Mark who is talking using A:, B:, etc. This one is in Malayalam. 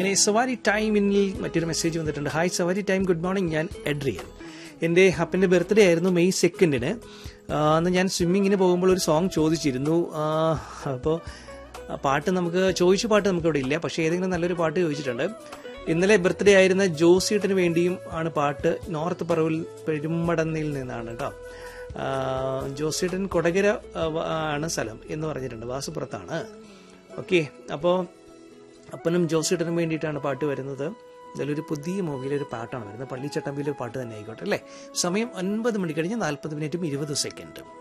A: അങ്ങനെ സവാരി ടൈമിൽ മറ്റൊരു മെസ്സേജ് വന്നിട്ടുണ്ട് hi Savari time good morning ഞാൻ എഡ്രിയൻ എൻ്റെ ഹപ്പൻ്റെ ബർത്ത്ഡേ ആയിരുന്നു മെയ് സെക്കൻഡിന് അന്ന് ഞാൻ സ്വിമ്മിങ്ങിന് പോകുമ്പോൾ ഒരു സോങ് ചോദിച്ചിരുന്നു അപ്പോൾ പാട്ട് നമുക്ക് ചോദിച്ച പാട്ട് നമുക്ക് ഇവിടെ ഇല്ല പക്ഷേ ഏതെങ്കിലും നല്ലൊരു പാട്ട് ചോദിച്ചിട്ടുണ്ട് ഇന്നലെ ബർത്ത്ഡേ ആയിരുന്ന ജോസിയേട്ടന് വേണ്ടിയും ആണ് പാട്ട് നോർത്ത് പറവിൽ പെരുമടന്നിൽ നിന്നാണ് കേട്ടോ ആ, ജോസിയേട്ടൻ കൊടകര ആ, വ- ആണ് സ്ഥലം എന്ന് പറഞ്ഞിട്ടുണ്ട് വാസുപുറത്താണ് ഓക്കെ അപ്പോൾ അപ്പനും ജോസിയേട്ടനും വേണ്ടിയിട്ടാണ് പാട്ട് വരുന്നത് ഇതിലൊരു പുതിയ മൂവിയിലെ ഒരു പാട്ടാണ് വരുന്നത് പള്ളിച്ചട്ടമ്പിയിലെ ഒരു പാട്ട് തന്നെ ആയിക്കോട്ടെ അല്ലേ സമയം ഒൻപത് മണി കഴിഞ്ഞ് നാൽപ്പത് മിനിറ്റും ഇരുപത് സെക്കൻഡും